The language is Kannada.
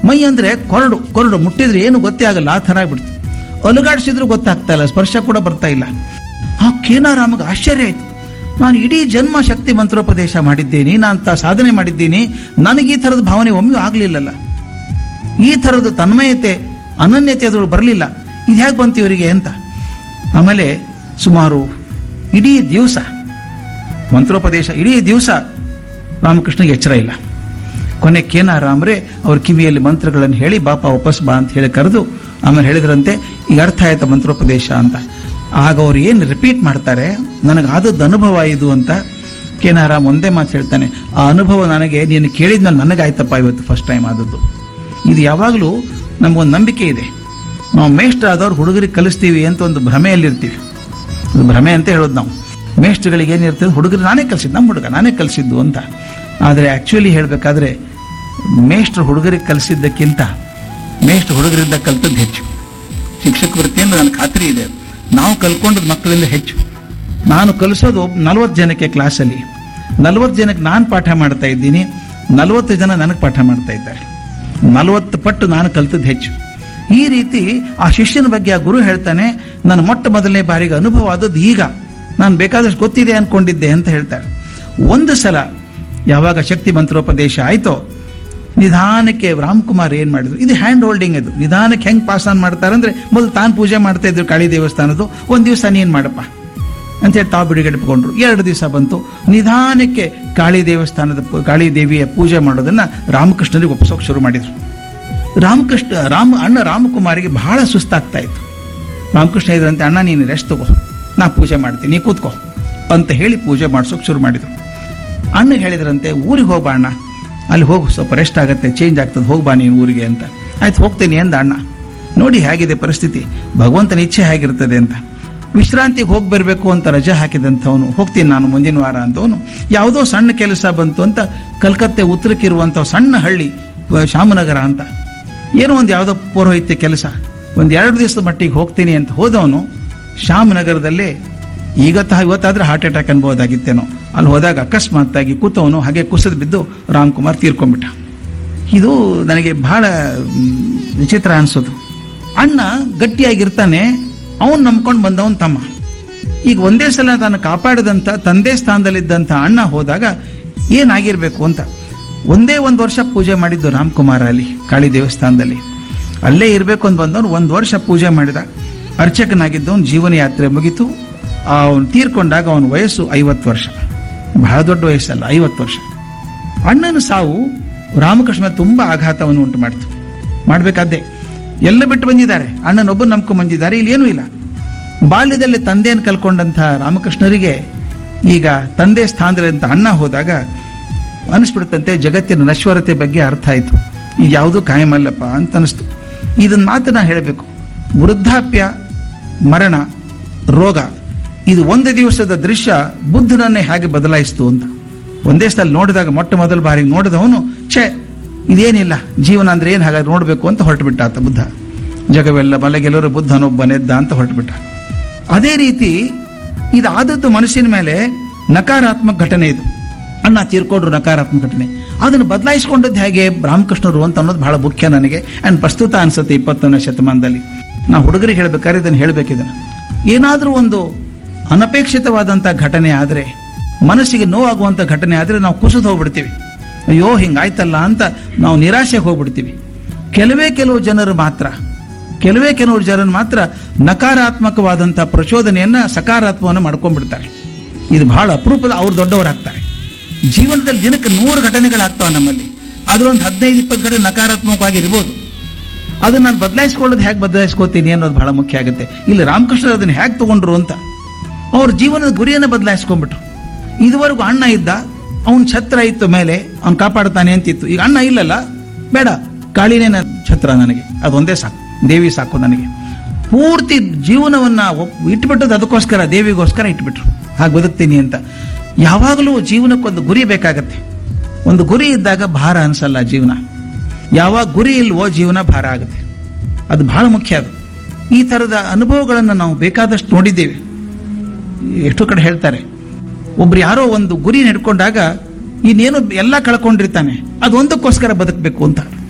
ಮೈ ಅಂದ್ರೆ ಕೊರಡು ಕೊರಡು ಮುಟ್ಟಿದ್ರೆ ಏನು ಗೊತ್ತೇ ಆಗಲ್ಲ ಆ ಥರ ಆಗ್ಬಿಡ್ತು ಅಲುಗಾಡಿಸಿದ್ರು ಗೊತ್ತಾಗ್ತಾ ಇಲ್ಲ ಸ್ಪರ್ಶ ಕೂಡ ಬರ್ತಾ ಇಲ್ಲ ಆ ಕೇನಾರಾಮಗೆ ಆಶ್ಚರ್ಯ ಆಯ್ತು ನಾನು ಇಡೀ ಜನ್ಮ ಶಕ್ತಿ ಮಂತ್ರೋಪದೇಶ ಮಾಡಿದ್ದೀನಿ ನಾನು ತ ಸಾಧನೆ ಮಾಡಿದ್ದೀನಿ ನನಗೆ ಈ ಥರದ ಭಾವನೆ ಒಮ್ಮೆ ಆಗಲಿಲ್ಲಲ್ಲ ಈ ಥರದ ತನ್ಮಯತೆ ಅನನ್ಯತೆ ಅದ್ರೊಳಗೆ ಬರಲಿಲ್ಲ ಇದು ಹೇಗೆ ಬಂತು ಇವರಿಗೆ ಅಂತ ಆಮೇಲೆ ಸುಮಾರು ಇಡೀ ದಿವಸ ಮಂತ್ರೋಪದೇಶ ಇಡೀ ದಿವಸ ರಾಮಕೃಷ್ಣಗೆ ಎಚ್ಚರ ಇಲ್ಲ ಕೊನೆ ಕೇನಾರಾಮ್ರೆ ಅವ್ರ ಕಿವಿಯಲ್ಲಿ ಮಂತ್ರಗಳನ್ನು ಹೇಳಿ ಬಾಪ ವಾಪಸ್ ಬಾ ಅಂತ ಹೇಳಿ ಕರೆದು ಆಮೇಲೆ ಹೇಳಿದ್ರಂತೆ ಈಗ ಅರ್ಥ ಆಯ್ತಾ ಮಂತ್ರೋಪದೇಶ ಅಂತ ಆಗ ಅವ್ರು ಏನು ರಿಪೀಟ್ ಮಾಡ್ತಾರೆ ನನಗೆ ಆದದ್ದು ಅನುಭವ ಇದು ಅಂತ ಕೇನಾರಾಮ್ ಒಂದೇ ಮಾತು ಹೇಳ್ತಾನೆ ಆ ಅನುಭವ ನನಗೆ ನೀನು ಕೇಳಿದ್ಮೇಲೆ ನನಗಾಯ್ತಪ್ಪ ಇವತ್ತು ಫಸ್ಟ್ ಟೈಮ್ ಆದದ್ದು ಇದು ಯಾವಾಗಲೂ ನಮಗೊಂದು ನಂಬಿಕೆ ಇದೆ ನಾವು ಮೇಷ್ಟ್ರ ಆದವ್ರು ಹುಡುಗರಿಗೆ ಕಲಿಸ್ತೀವಿ ಅಂತ ಒಂದು ಭ್ರಮೆಯಲ್ಲಿರ್ತೀವಿ ಅದು ಭ್ರಮೆ ಅಂತ ಹೇಳೋದು ನಾವು ಮೇಷ್ಟ್ರುಗಳಿಗೆ ಏನಿರ್ತದೆ ಹುಡುಗರು ನಾನೇ ಕಲಿಸಿದ್ದು ನಮ್ಮ ಹುಡುಗ ನಾನೇ ಕಲಿಸಿದ್ದು ಅಂತ ಆದರೆ ಆ್ಯಕ್ಚುಲಿ ಹೇಳಬೇಕಾದ್ರೆ ಮೇಷ್ಟ್ರು ಹುಡುಗರಿಗೆ ಕಲಿಸಿದ್ದಕ್ಕಿಂತ ಮೇಷ್ಟ್ರು ಹುಡುಗರಿಂದ ಕಲ್ತದ್ದು ಹೆಚ್ಚು ಶಿಕ್ಷಕ ವೃತ್ತಿಯಿಂದ ನನ್ನ ಖಾತ್ರಿ ಇದೆ ನಾವು ಕಲ್ಕೊಂಡದ್ದು ಮಕ್ಕಳಿಂದ ಹೆಚ್ಚು ನಾನು ಕಲಿಸೋದು ನಲವತ್ತು ಜನಕ್ಕೆ ಕ್ಲಾಸಲ್ಲಿ ನಲವತ್ತು ಜನಕ್ಕೆ ನಾನು ಪಾಠ ಮಾಡ್ತಾ ಇದ್ದೀನಿ ನಲವತ್ತು ಜನ ನನಗೆ ಪಾಠ ಮಾಡ್ತಾ ಇದ್ದಾರೆ ನಲವತ್ತು ಪಟ್ಟು ನಾನು ಕಲ್ತದ್ದು ಹೆಚ್ಚು ಈ ರೀತಿ ಆ ಶಿಷ್ಯನ ಬಗ್ಗೆ ಆ ಗುರು ಹೇಳ್ತಾನೆ ನನ್ನ ಮೊಟ್ಟ ಮೊದಲನೇ ಬಾರಿಗೆ ಅನುಭವ ಆದದ್ದು ಈಗ ನಾನು ಬೇಕಾದಷ್ಟು ಗೊತ್ತಿದೆ ಅನ್ಕೊಂಡಿದ್ದೆ ಅಂತ ಹೇಳ್ತಾರೆ ಒಂದು ಸಲ ಯಾವಾಗ ಶಕ್ತಿ ಮಂತ್ರೋಪದೇಶ ಆಯ್ತೋ ನಿಧಾನಕ್ಕೆ ರಾಮ್ಕುಮಾರ್ ಏನ್ ಮಾಡಿದ್ರು ಇದು ಹ್ಯಾಂಡ್ ಹೋಲ್ಡಿಂಗ್ ಅದು ನಿಧಾನಕ್ಕೆ ಹೆಂಗ್ ಪಾಸ್ ಆನ್ ಮಾಡ್ತಾರಂದ್ರೆ ಮೊದಲು ತಾನು ಪೂಜೆ ಮಾಡ್ತಾ ಇದ್ರು ಕಾಳಿ ದೇವಸ್ಥಾನದ್ದು ಒಂದ್ ದಿವಸ ನೀನ್ ಮಾಡಪ್ಪ ಅಂತೇಳಿ ತಾವು ಬಿಡುಗಡೆಕೊಂಡ್ರು ಎರಡು ದಿವಸ ಬಂತು ನಿಧಾನಕ್ಕೆ ಕಾಳಿ ದೇವಸ್ಥಾನದ ಪೂ- ಕಾಳಿ ದೇವಿಯ ಪೂಜೆ ಮಾಡೋದನ್ನ ರಾಮಕೃಷ್ಣನಿಗೆ ಒಪ್ಪಿಸೋಕೆ ಶುರು ಮಾಡಿದ್ರು ರಾಮಕೃಷ್ಣ ರಾಮ ಅಣ್ಣ ರಾಮಕುಮಾರಿಗೆ ಬಹಳ ಸುಸ್ತಾಗ್ತಾ ಇತ್ತು ರಾಮಕೃಷ್ಣ ಇದ್ರಂತೆ ಅಣ್ಣ ನೀನು ರೆಸ್ಟ್ ತಗೋ ನಾ ಪೂಜೆ ಮಾಡ್ತೀನಿ ನೀ ಕೂತ್ಕೋ ಅಂತ ಹೇಳಿ ಪೂಜೆ ಮಾಡ್ಸೋಕೆ ಶುರು ಮಾಡಿದ್ರು ಅಣ್ಣ ಹೇಳಿದ್ರಂತೆ ಊರಿಗೆ ಹೋಗ್ಬಾ ಅಣ್ಣ ಅಲ್ಲಿ ಹೋಗು ಸ್ವಲ್ಪ ರೆಸ್ಟ್ ಆಗುತ್ತೆ ಚೇಂಜ್ ಆಗ್ತದೆ ಹೋಗ್ಬಾ ನೀನು ಊರಿಗೆ ಅಂತ ಆಯ್ತು ಹೋಗ್ತೇನೆ ಎಂದ ಅಣ್ಣ ನೋಡಿ ಹೇಗಿದೆ ಪರಿಸ್ಥಿತಿ ಭಗವಂತನ ಇಚ್ಛೆ ಹೇಗಿರ್ತದೆ ಅಂತ ವಿಶ್ರಾಂತಿಗೆ ಹೋಗಿ ಬರಬೇಕು ಅಂತ ರಜೆ ಹಾಕಿದಂಥವನು ಹೋಗ್ತೀನಿ ನಾನು ಮುಂದಿನ ವಾರ ಅಂತವನು ಯಾವುದೋ ಸಣ್ಣ ಕೆಲಸ ಬಂತು ಅಂತ ಕಲ್ಕತ್ತೆ ಉತ್ತರಕ್ಕಿರುವಂಥ ಸಣ್ಣ ಹಳ್ಳಿ ವ- ಶಾಮನಗರ ಅಂತ ಏನೋ ಒಂದು ಯಾವುದೋ ಪೌರೋಹಿತ್ಯ ಕೆಲಸ ಒಂದು ಎರಡು ದಿವಸದ ಮಟ್ಟಿಗೆ ಹೋಗ್ತೀನಿ ಅಂತ ಹೋದವನು ಶಾಮನಗರದಲ್ಲೇ ಈಗತ್ತ ಇವತ್ತಾದ್ರೆ ಹಾರ್ಟ್ ಅಟ್ಯಾಕ್ ಅನ್ಬೋದಾಗಿತ್ತೇನೋ ಅಲ್ಲಿ ಹೋದಾಗ ಅಕಸ್ಮಾತ್ತಾಗಿ ಕೂತವನು ಹಾಗೆ ಕುಸಿದು ಬಿದ್ದು ರಾಮ್ಕುಮಾರ್ ತೀರ್ಕೊಂಡ್ಬಿಟ್ಟ ಇದು ನನಗೆ ಬಹಳ ಮ್, ವಿಚಿತ್ರ ಅನ್ಸೋದು ಅಣ್ಣ ಗಟ್ಟಿಯಾಗಿರ್ತಾನೆ ಅವನ್ ನಂಬ್ಕೊಂಡು ಬಂದವನ್ ತಮ್ಮ ಈಗ ಒಂದೇ ಸಲ ತಾನು ಕಾಪಾಡಿದಂತ ತಂದೆ ಸ್ಥಾನದಲ್ಲಿದ್ದಂತ ಅಣ್ಣ ಹೋದಾಗ ಏನಾಗಿರ್ಬೇಕು ಅಂತ ಒಂದೇ ಒಂದು ವರ್ಷ ಪೂಜೆ ಮಾಡಿದ್ದು ರಾಮ್ಕುಮಾರ ಅಲ್ಲಿ ಕಾಳಿ ದೇವಸ್ಥಾನದಲ್ಲಿ ಅಲ್ಲೇ ಇರಬೇಕು ಅಂತ ಬಂದವನು ಒಂದು ವರ್ಷ ಪೂಜೆ ಮಾಡಿದ ಅರ್ಚಕನಾಗಿದ್ದವನು ಜೀವನ ಯಾತ್ರೆ ಮುಗಿತು ಅವನು ತೀರ್ಕೊಂಡಾಗ ಅವನ ವಯಸ್ಸು ಐವತ್ತು ವರ್ಷ ಬಹಳ ದೊಡ್ಡ ವಯಸ್ಸಲ್ಲ ಐವತ್ತು ವರ್ಷ ಅಣ್ಣನ ಸಾವು ರಾಮಕೃಷ್ಣ ಮೇಲೆ ತುಂಬಾ ಆಘಾತವನ್ನು ಉಂಟು ಮಾಡಿತು ಮಾಡಬೇಕಾದ್ದೆ ಎಲ್ಲ ಬಿಟ್ಟು ಬಂದಿದ್ದಾರೆ ಅಣ್ಣನೊಬ್ಬ ನಂಬ್ಕೊಂಡ್ ಬಂದಿದ್ದಾರೆ ಇಲ್ಲಿ ಏನೂ ಇಲ್ಲ ಬಾಲ್ಯದಲ್ಲಿ ತಂದೆಯನ್ನು ಕಲ್ಕೊಂಡಂಥ ರಾಮಕೃಷ್ಣರಿಗೆ ಈಗ ತಂದೆ ಸ್ಥಾನದಲ್ಲಿದ್ದ ಅಣ್ಣ ಹೋದಾಗ ಅನಿಸ್ಬಿಡುತ್ತಂತೆ ಜಗತ್ತಿನ ನಶ್ವರತೆ ಬಗ್ಗೆ ಅರ್ಥ ಆಯಿತು ಈಗ ಯಾವುದೂ ಕಾಯಮಲ್ಲಪ್ಪ ಅಂತ ಅನಿಸ್ತು ಇದನ್ನ ಮಾತನ್ನ ಹೇಳಬೇಕು ವೃದ್ಧಾಪ್ಯ ಮರಣ ರೋಗ ಇದು ಒಂದು ದಿವಸದ ದೃಶ್ಯ ಬುದ್ಧನನ್ನೇ ಹೇಗೆ ಬದಲಾಯಿಸ್ತು ಅಂತ ಒಂದೇ ಸ್ಥಳ ನೋಡಿದಾಗ ಮೊಟ್ಟ ಮೊದಲ ಬಾರಿಗೆ ನೋಡಿದವನು ಛೇ ಇದೇನಿಲ್ಲ ಜೀವನ ಅಂದ್ರೆ ಏನು ಹಾಗಾದ್ರೆ ನೋಡಬೇಕು ಅಂತ ಹೊರಟುಬಿಟ್ಟ ಆತ ಬುದ್ಧ ಜಗವೆಲ್ಲ ಬಲಗೆಲ್ಲರೂ ಬುದ್ಧನೊಬ್ಬನೆದ್ದ ಅಂತ ಹೊರಟುಬಿಟ್ಟ ಅದೇ ರೀತಿ ಇದಾದದ್ದು ಮನಸ್ಸಿನ ಮೇಲೆ ನಕಾರಾತ್ಮಕ ಘಟನೆ ಇದು ಅಣ್ಣ ತೀರ್ಕೊಂಡ್ರು ನಕಾರಾತ್ಮಕ ಘಟನೆ ಅದನ್ನು ಬದಲಾಯಿಸಿಕೊಂಡದ್ದು ಹೇಗೆ ರಾಮಕೃಷ್ಣರು ಅಂತ ಅನ್ನೋದು ಬಹಳ ಮುಖ್ಯ ನನಗೆ ಅಂಡ್ ಪ್ರಸ್ತುತ ಅನ್ಸುತ್ತೆ ಇಪ್ಪತ್ತೊಂದನೇ ಶತಮಾನದಲ್ಲಿ ನಾವು ಹುಡುಗರಿಗೆ ಹೇಳ್ಬೇಕಾದ್ರೆ ಇದನ್ನು ಹೇಳ್ಬೇಕಿದನ್ನು ಏನಾದರೂ ಒಂದು ಅನಪೇಕ್ಷಿತವಾದಂಥ ಘಟನೆ ಆದರೆ ಮನಸ್ಸಿಗೆ ನೋವಾಗುವಂಥ ಘಟನೆ ಆದರೆ ನಾವು ಕುಸಿದು ಹೋಗ್ಬಿಡ್ತೀವಿ ಅಯ್ಯೋ ಹಿಂಗಾಯ್ತಲ್ಲ ಅಂತ ನಾವು ನಿರಾಶೆಗೆ ಹೋಗ್ಬಿಡ್ತೀವಿ ಕೆಲವೇ ಕೆಲವು ಜನರು ಮಾತ್ರ ಕೆಲವೇ ಕೆಲವು ಜನರು ಮಾತ್ರ ನಕಾರಾತ್ಮಕವಾದಂಥ ಪ್ರಚೋದನೆಯನ್ನ ಸಕಾರಾತ್ಮವನ್ನು ಮಾಡ್ಕೊಂಡ್ಬಿಡ್ತಾರೆ ಇದು ಬಹಳ ಅಪರೂಪದ ಅವ್ರು ದೊಡ್ಡವರಾಗ್ತಾರೆ ಜೀವನದಲ್ಲಿ ದಿನಕ್ಕೆ ನೂರು ಘಟನೆಗಳಾಗ್ತಾವೆ ನಮ್ಮಲ್ಲಿ ಅದ್ರೊಂದು ಹದಿನೈದು ಇಪ್ಪತ್ತು ಘಟನೆ ನಕಾರಾತ್ಮಕವಾಗಿರ್ಬೋದು ಅದನ್ನ ನಾನು ಬದಲಾಯಿಸ್ಕೊಳ್ಳೋದು ಹೇಗೆ ಬದಲಾಯಿಸ್ಕೋತೀನಿ ಅನ್ನೋದು ಬಹಳ ಮುಖ್ಯ ಆಗುತ್ತೆ ಇಲ್ಲಿ ರಾಮಕೃಷ್ಣ ಅದನ್ನ ಹೇಗೆ ತಗೊಂಡ್ರು ಅಂತ ಅವ್ರ ಜೀವನದ ಗುರಿಯನ್ನು ಬದಲಾಯಿಸ್ಕೊಂಡ್ಬಿಟ್ರು ಇದುವರೆಗೂ ಅಣ್ಣ ಇದ್ದ ಅವನ ಛತ್ರ ಇತ್ತು ಮೇಲೆ ಅವ್ನು ಕಾಪಾಡ್ತಾನೆ ಅಂತಿತ್ತು ಈಗ ಅಣ್ಣ ಇಲ್ಲಲ್ಲ ಬೇಡ ಕಾಳಿನೇ ನನ್ನ ಛತ್ರ ನನಗೆ ಅದೊಂದೇ ಸಾಕು ದೇವಿ ಸಾಕು ನನಗೆ ಪೂರ್ತಿ ಜೀವನವನ್ನ ಒಪ್- ಇಟ್ಬಿಟ್ಟದ್ದು ಅದಕ್ಕೋಸ್ಕರ ದೇವಿಗೋಸ್ಕರ ಇಟ್ಬಿಟ್ರು ಹಾಗೆ ಬದುಕ್ತೀನಿ ಅಂತ ಯಾವಾಗಲೂ ಜೀವನಕ್ಕೊಂದು ಗುರಿ ಬೇಕಾಗತ್ತೆ ಒಂದು ಗುರಿ ಇದ್ದಾಗ ಭಾರ ಅನ್ಸಲ್ಲ ಜೀವನ ಯಾವಾಗ ಗುರಿ ಇಲ್ವೋ ಜೀವನ ಭಾರ ಆಗುತ್ತೆ ಅದು ಬಹಳ ಮುಖ್ಯ ಅದು ಈ ಥರದ ಅನುಭವಗಳನ್ನು ನಾವು ಬೇಕಾದಷ್ಟು ನೋಡಿದ್ದೇವೆ ಎಷ್ಟೋ ಕಡೆ ಹೇಳ್ತಾರೆ ಒಬ್ರು ಯಾರೋ ಒಂದು ಗುರಿ ಹಿಡ್ಕೊಂಡಾಗ ಇನ್ನೇನು ಎಲ್ಲ ಕಳ್ಕೊಂಡಿರ್ತಾನೆ ಅದೊಂದಕ್ಕೋಸ್ಕರ ಬದುಕಬೇಕು ಅಂತ